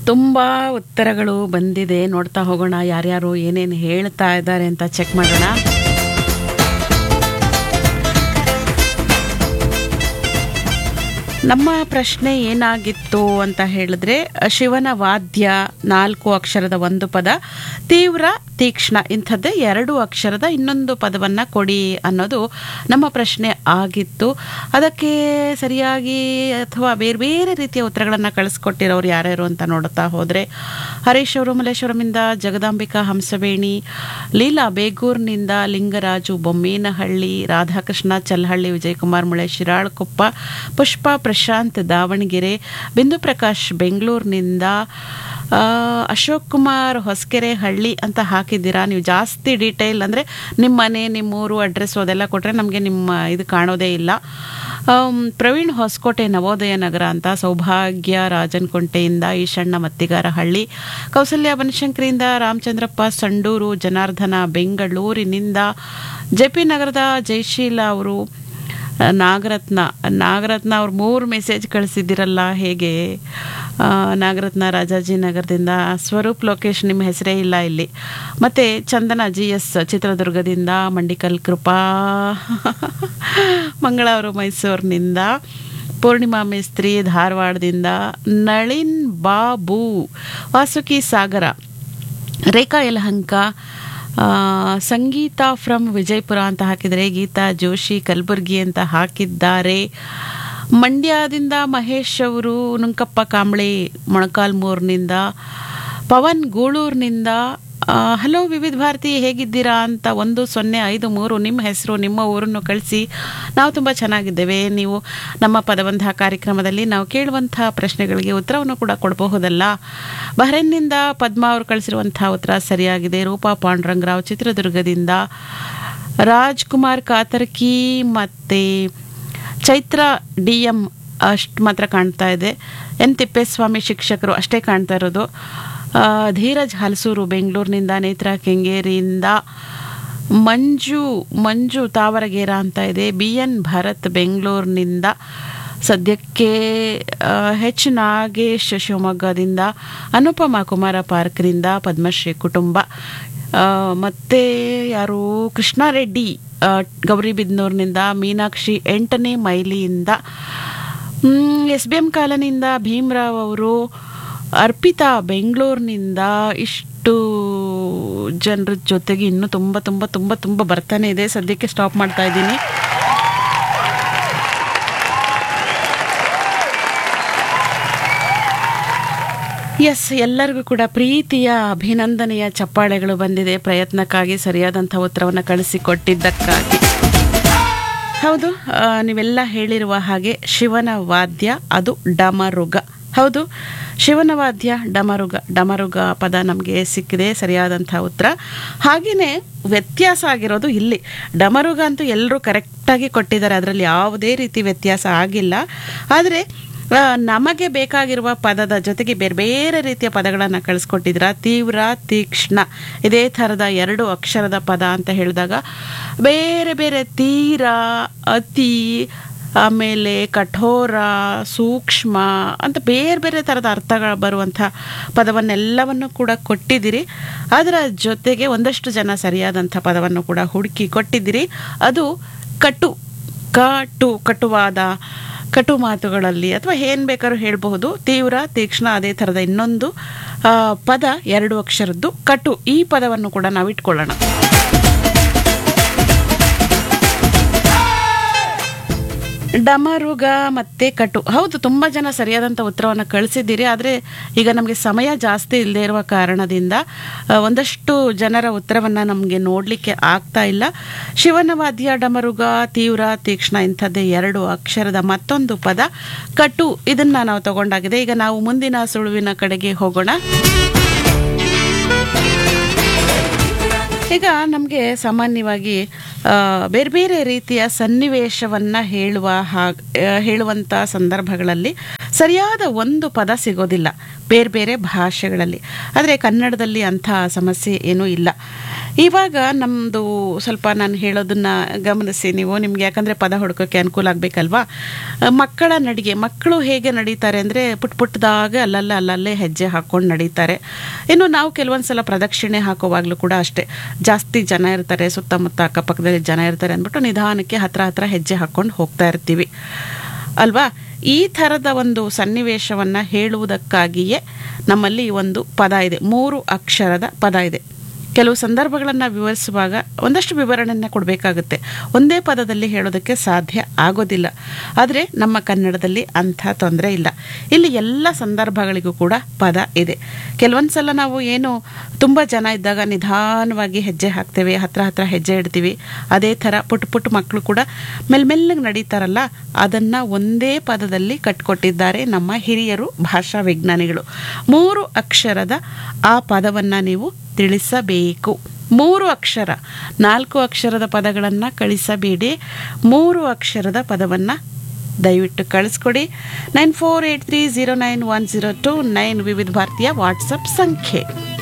ತುಂಬ ಉತ್ತರಗಳು ಬಂದಿದೆ ನೋಡ್ತಾ ಹೋಗೋಣ ಯಾರ್ಯಾರು ಏನೇನು ಹೇಳ್ತಾ ಇದ್ದಾರೆ ಅಂತ ಚೆಕ್ ಮಾಡೋಣ ನಮ್ಮ ಪ್ರಶ್ನೆ ಏನಾಗಿತ್ತು ಅಂತ ಹೇಳಿದ್ರೆ ಶಿವನ ವಾದ್ಯ ನಾಲ್ಕು ಅಕ್ಷರದ ಒಂದು ಪದ ತೀವ್ರ ತೀಕ್ಷ್ಣ ಇಂಥದ್ದೇ ಎರಡು ಅಕ್ಷರದ ಇನ್ನೊಂದು ಪದವನ್ನು ಕೊಡಿ ಅನ್ನೋದು ನಮ್ಮ ಪ್ರಶ್ನೆ ಆಗಿತ್ತು ಅದಕ್ಕೆ ಸರಿಯಾಗಿ ಅಥವಾ ಬೇರೆ ಬೇರೆ ರೀತಿಯ ಉತ್ತರಗಳನ್ನು ಕಳಿಸ್ಕೊಟ್ಟಿರೋರು ಯಾರ್ಯಾರು ಅಂತ ನೋಡ್ತಾ ಹೋದರೆ ಹರೀಶ್ ಅವರು ಮಲ್ಲೇಶ್ವರಮಿಂದ ಜಗದಾಂಬಿಕಾ ಹಂಸವೇಣಿ ಲೀಲಾ ಬೇಗೂರ್ನಿಂದ ಲಿಂಗರಾಜು ಬೊಮ್ಮೇನಹಳ್ಳಿ ರಾಧಾಕೃಷ್ಣ ಚಲ್ಲಹಳ್ಳಿ ವಿಜಯಕುಮಾರ್ ಮುಳೆ ಶಿರಾಳಕೊಪ್ಪ ಪುಷ್ಪ ಪ್ರಶಾಂತ್ ದಾವಣಗೆರೆ ಬಿಂದು ಪ್ರಕಾಶ್ ಬೆಂಗಳೂರಿನಿಂದ ಆ, ಅಶೋಕ್ ಕುಮಾರ್ ಹೊಸಕೆರೆ ಹಳ್ಳಿ ಅಂತ ಹಾಕಿದ್ದೀರಾ ನೀವು ಜಾಸ್ತಿ ಡೀಟೇಲ್ ಅಂದರೆ ನಿಮ್ಮ ಮನೆ ನಿಮ್ಮ ಊರು ಅಡ್ರೆಸ್ಸು ಅದೆಲ್ಲ ಕೊಟ್ಟರೆ ನಮಗೆ ನಿಮ್ಮ ಇದು ಕಾಣೋದೇ ಇಲ್ಲ ಆಮ್, ಪ್ರವೀಣ್ ಹೊಸಕೋಟೆ ನವೋದಯ ನಗರ ಅಂತ ಸೌಭಾಗ್ಯ ರಾಜನ್ಕುಂಟೆಯಿಂದ ಈಶಣ್ಣ ಮತ್ತಿಗಾರ ಹಳ್ಳಿ ಕೌಸಲ್ಯ ಬನಶಂಕರಿಯಿಂದ ರಾಮಚಂದ್ರಪ್ಪ ಸಂಡೂರು ಜನಾರ್ದನ ಬೆಂಗಳೂರಿನಿಂದ ಜೆ ಪಿ ನಗರದ ಜಯಶೀಲ ಅವರು ನಾಗರತ್ನ ನಾಗರತ್ನ ಅವ್ರು ಮೂರು ಮೆಸೇಜ್ ಕಳಿಸಿದ್ದೀರಲ್ಲ ಹೇಗೆ ಆ, ನಾಗರತ್ನ ರಾಜಾಜಿನಗರದಿಂದ ಸ್ವರೂಪ್ ಲೋಕೇಶ್ ನಿಮ್ಮ ಹೆಸರೇ ಇಲ್ಲ ಇಲ್ಲಿ ಮತ್ತು ಚಂದನ ಜಿ ಎಸ್ ಚಿತ್ರದುರ್ಗದಿಂದ ಮಂಡಿಕಲ್ ಕೃಪಾ ಮಂಗಳ ಅವರು ಮೈಸೂರಿನಿಂದ ಪೂರ್ಣಿಮಾ ಮೇಸ್ತ್ರಿ ಧಾರವಾಡದಿಂದ ನಳಿನ್ ಬಾಬು ವಾಸುಕಿ ಸಾಗರ ರೇಖಾ ಯಲಹಂಕ ಆ, ಸಂಗೀತ ಫ್ರಮ್ ವಿಜಯಪುರ ಅಂತ ಹಾಕಿದರೆ ಗೀತಾ ಜೋಶಿ ಕಲಬುರ್ಗಿ ಅಂತ ಹಾಕಿದ್ದಾರೆ ಮಂಡ್ಯದಿಂದ ಮಹೇಶ್ ಅವರು ನುಂಕಪ್ಪ ಕಾಂಬಳೆ ಮೊಣಕಾಲ್ಮೂರ್ನಿಂದ ಪವನ್ ಗೂಳೂರ್ನಿಂದ ಆ, ಹಲೋ ವಿವಿಧ ಭಾರತಿ ಹೇಗಿದ್ದೀರಾ ಅಂತ ಒಂದು ಸೊನ್ನೆ ಐದು ಮೂರು ನಿಮ್ಮ ಹೆಸರು ನಿಮ್ಮ ಊರನ್ನು ಕಳಿಸಿ ನಾವು ತುಂಬ ಚೆನ್ನಾಗಿದ್ದೇವೆ ನೀವು ನಮ್ಮ ಪದಬಂಧ ಕಾರ್ಯಕ್ರಮದಲ್ಲಿ ನಾವು ಕೇಳುವಂಥ ಪ್ರಶ್ನೆಗಳಿಗೆ ಉತ್ತರವನ್ನು ಕೂಡ ಕೊಡಬಹುದಲ್ಲ ಬಹ್ರೇನ್ನಿಂದ ಪದ್ಮಾ ಅವರು ಕಳಿಸಿರುವಂಥ ಉತ್ತರ ಸರಿಯಾಗಿದೆ ರೂಪಾ ಪಾಂಡುರಂಗರಾವ್ ಚಿತ್ರದುರ್ಗದಿಂದ ರಾಜ್ಕುಮಾರ್ ಕಾತರ್ಕಿ ಮತ್ತು ಚೈತ್ರ ಡಿ ಎಂ ಅಷ್ಟು ಮಾತ್ರ ಕಾಣ್ತಾ ಇದೆ ಎನ್ ತಿಪ್ಪೇಸ್ವಾಮಿ ಶಿಕ್ಷಕರು ಅಷ್ಟೇ ಕಾಣ್ತಾ ಇರೋದು ಆ, ಧೀರಜ್ ಹಲಸೂರು ಬೆಂಗಳೂರಿನಿಂದ ನೇತ್ರ ಕೆಂಗೇರಿಯಿಂದ ಮಂಜು ಮಂಜು ತಾವರಗೇರ ಅಂತ ಇದೆ ಬಿ ಎನ್ ಭರತ್ ಬೆಂಗಳೂರಿನಿಂದ ಸದ್ಯಕ್ಕೆ ಆ, ಹೆಚ್ ನಾಗೇಶ್ ಶಿವಮೊಗ್ಗದಿಂದ ಅನುಪಮ ಕುಮಾರ ಪಾರ್ಕ್ರಿಂದ ಪದ್ಮಶ್ರೀ ಕುಟುಂಬ ಆ, ಮತ್ತೆ ಯಾರು ಕೃಷ್ಣಾರೆಡ್ಡಿ ಆ, ಗೌರಿಬಿದ್ನೂರಿನಿಂದ ಮೀನಾಕ್ಷಿ ಎಂಟನೇ ಮೈಲಿಯಿಂದ ಎಸ್ ಬಿ ಎಂ ಕಾಲನಿಂದ ಭೀಮರಾವ್ ಅವರು ಅರ್ಪಿತಾ ಬೆಂಗಳೂರಿನಿಂದ ಇಷ್ಟು ಜನರ ಜೊತೆಗೆ ಇನ್ನೂ ತುಂಬ ತುಂಬ ತುಂಬ ತುಂಬ ಬರ್ತಾನೆ ಇದೆ ಸದ್ಯಕ್ಕೆ ಸ್ಟಾಪ್ ಮಾಡ್ತಾ ಇದ್ದೀನಿ ಎಸ್ ಎಲ್ಲರಿಗೂ ಕೂಡ ಪ್ರೀತಿಯ ಅಭಿನಂದನೆಯ ಚಪ್ಪಾಳೆಗಳು ಬಂದಿದೆ ಪ್ರಯತ್ನಕ್ಕಾಗಿ ಸರಿಯಾದಂಥ ಉತ್ತರವನ್ನು ಕಳಿಸಿಕೊಟ್ಟಿದ್ದಕ್ಕಾಗಿ ಹೌದು ಆ, ನೀವೆಲ್ಲ ಹೇಳಿರುವ ಹಾಗೆ ಶಿವನ ವಾದ್ಯ ಅದು ಡಮರುಗ ಹೌದು ಶಿವನ ವಾದ್ಯ ಡಮರುಗ ಡಮರುಗ ಪದ ನಮಗೆ ಸಿಕ್ಕಿದೆ ಸರಿಯಾದಂಥ ಉತ್ತರ ಹಾಗೆಯೇ ವ್ಯತ್ಯಾಸ ಆಗಿರೋದು ಇಲ್ಲಿ ಡಮರುಗ ಅಂತೂ ಎಲ್ಲರೂ ಕರೆಕ್ಟಾಗಿ ಕೊಟ್ಟಿದ್ದಾರೆ ಅದರಲ್ಲಿ ಯಾವುದೇ ರೀತಿ ವ್ಯತ್ಯಾಸ ಆಗಿಲ್ಲ ಆದರೆ ಆ, ನಮಗೆ ಬೇಕಾಗಿರುವ ಪದದ ಜೊತೆಗೆ ಬೇರೆ ಬೇರೆ ರೀತಿಯ ಪದಗಳನ್ನು ಕಳಿಸ್ಕೊಟ್ಟಿದ್ರ ತೀವ್ರ ತೀಕ್ಷ್ಣ ಇದೇ ಥರದ ಎರಡು ಅಕ್ಷರದ ಪದ ಅಂತ ಹೇಳಿದಾಗ ಬೇರೆ ಬೇರೆ ತೀರ ಅತಿ ಆಮೇಲೆ ಕಠೋರ ಸೂಕ್ಷ್ಮ ಅಂತ ಬೇರೆ ಬೇರೆ ಥರದ ಅರ್ಥಗಳು ಬರುವಂಥ ಪದವನ್ನೆಲ್ಲವನ್ನು ಕೂಡ ಕೊಟ್ಟಿದ್ದೀರಿ ಅದರ ಜೊತೆಗೆ ಒಂದಷ್ಟು ಜನ ಸರಿಯಾದಂಥ ಪದವನ್ನು ಕೂಡ ಹುಡುಕಿ ಕೊಟ್ಟಿದ್ದೀರಿ ಅದು ಕಟು ಕಟು ಕಟುವಾದ ಕಟು ಮಾತುಗಳಲ್ಲಿ ಅಥವಾ ಏನು ಬೇಕಾದ್ರೂ ಹೇಳಬಹುದು ತೀವ್ರ ತೀಕ್ಷ್ಣ ಅದೇ ಥರದ ಇನ್ನೊಂದು ಆ, ಪದ ಎರಡು ಅಕ್ಷರದ್ದು ಕಟು ಈ ಪದವನ್ನು ಕೂಡ ನಾವು ಇಟ್ಕೊಳ್ಳೋಣ ಡಮರುಗ ಮತ್ತೆ ಕಟು ಹೌದು ತುಂಬ ಜನ ಸರಿಯಾದಂಥ ಉತ್ತರವನ್ನು ಕಳಿಸಿದ್ದೀರಿ ಆದರೆ ಈಗ ನಮಗೆ ಸಮಯ ಜಾಸ್ತಿ ಇಲ್ಲದೆ ಇರುವ ಕಾರಣದಿಂದ ಆ, ಒಂದಷ್ಟು ಜನರ ಉತ್ತರವನ್ನು ನಮಗೆ ನೋಡಲಿಕ್ಕೆ ಆಗ್ತಾ ಇಲ್ಲ ಶಿವನ ವಾದ್ಯ ಡಮರುಗ ತೀವ್ರ ತೀಕ್ಷ್ಣ ಇಂಥದ್ದೇ ಎರಡು ಅಕ್ಷರದ ಮತ್ತೊಂದು ಪದ ಕಟು ಇದನ್ನು ನಾವು ತಗೊಂಡಾಗಿದೆ ಈಗ ನಾವು ಮುಂದಿನ ಸುಳುವಿನ ಕಡೆಗೆ ಹೋಗೋಣ ಈಗ ನಮಗೆ ಸಾಮಾನ್ಯವಾಗಿ ಆ, ಬೇರೆ ಬೇರೆ ರೀತಿಯ ಸನ್ನಿವೇಶವನ್ನು ಹೇಳುವ ಹಾಗ್ ಆ, ಹೇಳುವಂಥ ಸಂದರ್ಭಗಳಲ್ಲಿ ಸರಿಯಾದ ಒಂದು ಪದ ಸಿಗೋದಿಲ್ಲ ಬೇರೆ ಬೇರೆ ಭಾಷೆಗಳಲ್ಲಿ ಆದರೆ ಕನ್ನಡದಲ್ಲಿ ಅಂಥ ಸಮಸ್ಯೆ ಏನೂ ಇಲ್ಲ ಇವಾಗ ನಮ್ಮದು ಸ್ವಲ್ಪ ನಾನು ಹೇಳೋದನ್ನ ಗಮನಿಸಿ ನೀವು ನಿಮ್ಗೆ ಯಾಕಂದರೆ ಪದ ಹುಡ್ಕೋಕ್ಕೆ ಅನುಕೂಲ ಆಗಬೇಕಲ್ವಾ ಮಕ್ಕಳ ನಡಿಗೆ ಮಕ್ಕಳು ಹೇಗೆ ನಡೀತಾರೆ ಅಂದರೆ ಪುಟ್ ಪುಟ್ಟದಾಗ ಅಲ್ಲಲ್ಲ ಅಲ್ಲಲ್ಲೇ ಹೆಜ್ಜೆ ಹಾಕ್ಕೊಂಡು ನಡೀತಾರೆ ಇನ್ನು ನಾವು ಕೆಲವೊಂದು ಸಲ ಪ್ರದಕ್ಷಿಣೆ ಹಾಕುವಾಗಲೂ ಕೂಡ ಅಷ್ಟೇ ಜಾಸ್ತಿ ಜನ ಇರ್ತಾರೆ ಸುತ್ತಮುತ್ತ ಅಕ್ಕಪಕ್ಕದಲ್ಲಿ ಜನ ಇರ್ತಾರೆ ಅಂದ್ಬಿಟ್ಟು ನಿಧಾನಕ್ಕೆ ಹತ್ರ ಹತ್ರ ಹೆಜ್ಜೆ ಹಾಕ್ಕೊಂಡು ಹೋಗ್ತಾ ಇರ್ತೀವಿ ಅಲ್ವಾ ಈ ಥರದ ಒಂದು ಸನ್ನಿವೇಶವನ್ನು ಹೇಳುವುದಕ್ಕಾಗಿಯೇ ನಮ್ಮಲ್ಲಿ ಒಂದು ಪದ ಇದೆ ಮೂರು ಅಕ್ಷರದ ಪದ ಇದೆ ಕೆಲವು ಸಂದರ್ಭಗಳನ್ನು ವಿವರಿಸುವಾಗ ಒಂದಷ್ಟು ವಿವರಣೆಯನ್ನು ಕೊಡಬೇಕಾಗುತ್ತೆ ಒಂದೇ ಪದದಲ್ಲಿ ಹೇಳೋದಕ್ಕೆ ಸಾಧ್ಯ ಆಗೋದಿಲ್ಲ ಆದರೆ ನಮ್ಮ ಕನ್ನಡದಲ್ಲಿ ಅಂಥ ತೊಂದರೆ ಇಲ್ಲ ಇಲ್ಲಿ ಎಲ್ಲ ಸಂದರ್ಭಗಳಿಗೂ ಕೂಡ ಪದ ಇದೆ ಕೆಲವೊಂದು ಸಲ ನಾವು ಏನು ತುಂಬ ಜನ ಇದ್ದಾಗ ನಿಧಾನವಾಗಿ ಹೆಜ್ಜೆ ಹಾಕ್ತೇವೆ ಹತ್ರ ಹತ್ರ ಹೆಜ್ಜೆ ಇಡ್ತೀವಿ ಅದೇ ಥರ ಪುಟ್ಟ ಪುಟ್ಟ ಮಕ್ಕಳು ಕೂಡ ಮೆಲ್ಮೆಲ್ಲಗೆ ನಡೀತಾರಲ್ಲ ಅದನ್ನು ಒಂದೇ ಪದದಲ್ಲಿ ಕಟ್ಕೊಟ್ಟಿದ್ದಾರೆ ನಮ್ಮ ಹಿರಿಯರು ಭಾಷಾ ವಿಜ್ಞಾನಿಗಳು ಮೂರು ಅಕ್ಷರದ ಆ ಪದವನ್ನು ನೀವು ತಿಳಿಸಬೇಕು ಮೂರು ಅಕ್ಷರ ನಾಲ್ಕು ಅಕ್ಷರದ ಪದಗಳನ್ನು ಕಳಿಸಬೇಡಿ ಮೂರು ಅಕ್ಷರದ ಪದವನ್ನು ದಯವಿಟ್ಟು ಕಳಿಸ್ಕೊಡಿ nine four eight three zero nine one zero two nine Vividh Bharati WhatsApp ಸಂಖ್ಯೆ